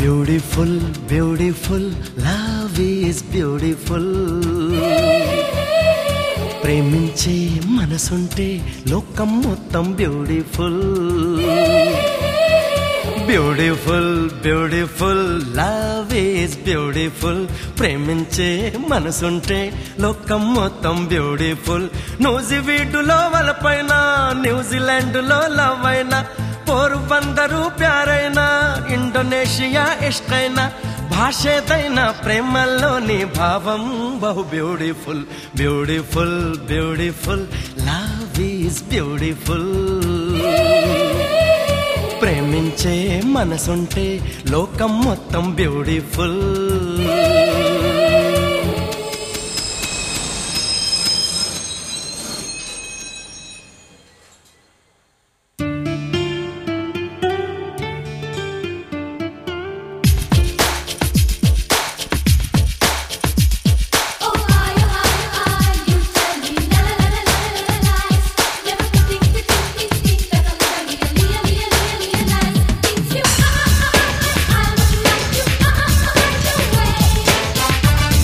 Beautiful beautiful love is beautiful ప్రేమించే మనసుంటే లోకం మొత్తం beautiful beautiful beautiful love is beautiful ప్రేమించే మనసుంటే లోకం మొత్తం బ్యూటిఫుల్ న్యూజివీడులో వలపైన న్యూజిలాండ్ లో లవ్ అయినా పోరు బందరు ప్యారైనా ఇండోనేషియా ఇష్టైనా భాషేదైన ప్రేమల్లోని భావం బహు beautiful beautiful beautiful love is beautiful ప్రేమించే మనసుంటే లోకం మొత్తం beautiful Oh, I, I, I, you tell me la la la la la la lies. Never could think, think, think, think, think that I'm gonna lia, lia, lia, lia, lies. It's you, ah, ah, ah, ah, I'm like you, ah, ah, ah, ah, your way.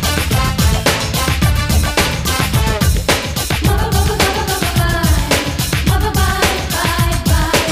Mother, mother, mother, mother, bye. Mother, bye, bye, bye,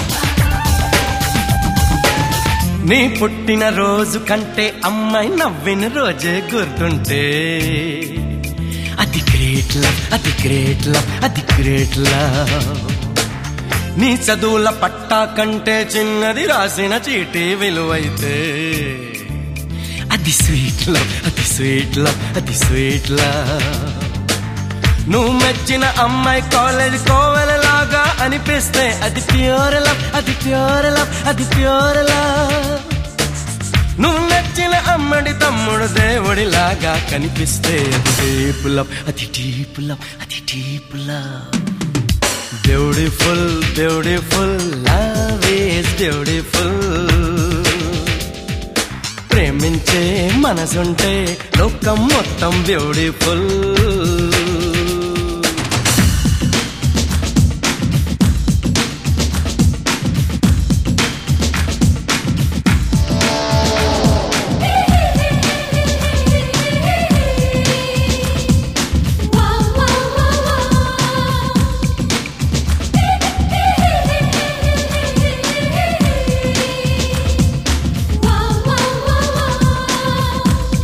bye. నీ పుట్టిన రోజు కంటే అమ్మాయి నవ్విన రోజే గుర్తుంటే అది great love అది గ్రేట్ లవ్ అది గ్రేట్ లవ్ నీ చదువుల పట్టా కంటే చిన్నది రాసిన చీటీ విలువైతే అది స్వీట్ లవ్ అది స్వీట్ లవ్ అది స్వీట్ లవ్ నువ్వు మెచ్చిన అమ్మాయి కాలేజ్ కోవెలలాగా అనిపిస్తే అది ప్యూర్ లవ్ అది ప్యూర్ లవ్ అది ప్యూర్ లవ్ నువ్వు నచ్చిన అమ్మడి తమ్ముడు దేవుడిలాగా కనిపిస్తే అది డీప్ లవ్ అది డీప్ లవ్ అది deep love beautiful beautiful love is beautiful ప్రేమించే మనసుంటే లోకం మొత్తం beautiful Wow, wow, wow, wow. Wow, wow, wow, wow.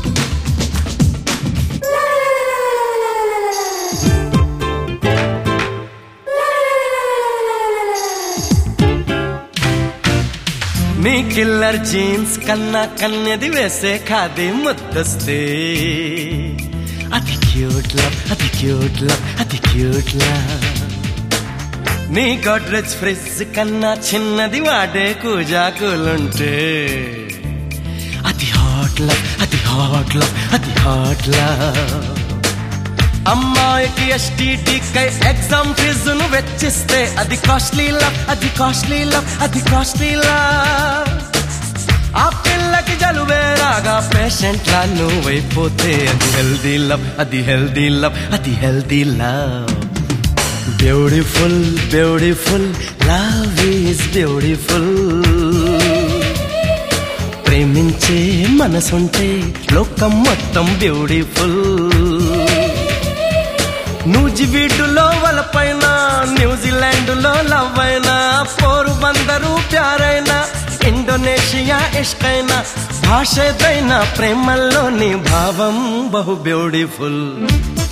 La la la la la la la la. La la la la la la la. నీ killer jeans కన్నా కన్నెది వేసే ఖాదీ ముద్దస్తే అది క్యూట్ లవ్ అది క్యూట్ లవ్ అది క్యూట్ లవ్ నీ గోడ్రెజ్ ఫ్రిడ్జ్ కన్నా చిన్నది వాడే కూజాకులుంటే అది హాట్ లవ్ అది హాట్ లవ్ అది హాట్ లవ్ అమ్మాయికి ఎస్టీటీ కై ఎగ్జామ్ ఫీజును వెచ్చిస్తే అది కాస్ట్లీ లవ్ అది కాస్ట్లీ లవ్ అది కాస్ట్లీ లవ్ ఆ పిల్లకి జలుబే రాగా పేషెంట్ లా నువ్వైపోతే అది హెల్దీ లవ్ అది హెల్దీ లవ్ అది healthy love beautiful beautiful love is beautiful ప్రేమించే మనసుంటే లోకం మొత్తం బ్యూటిఫుల్ నూజివీడులో వలపైన న్యూజిలాండ్ లో లవ్ అయినా పోరు బందరు ప్యారైనా ఇండోనేషియా ఇష్టైనా భాషేదైనా ప్రేమల్లోని భావం బహు బ్యూటిఫుల్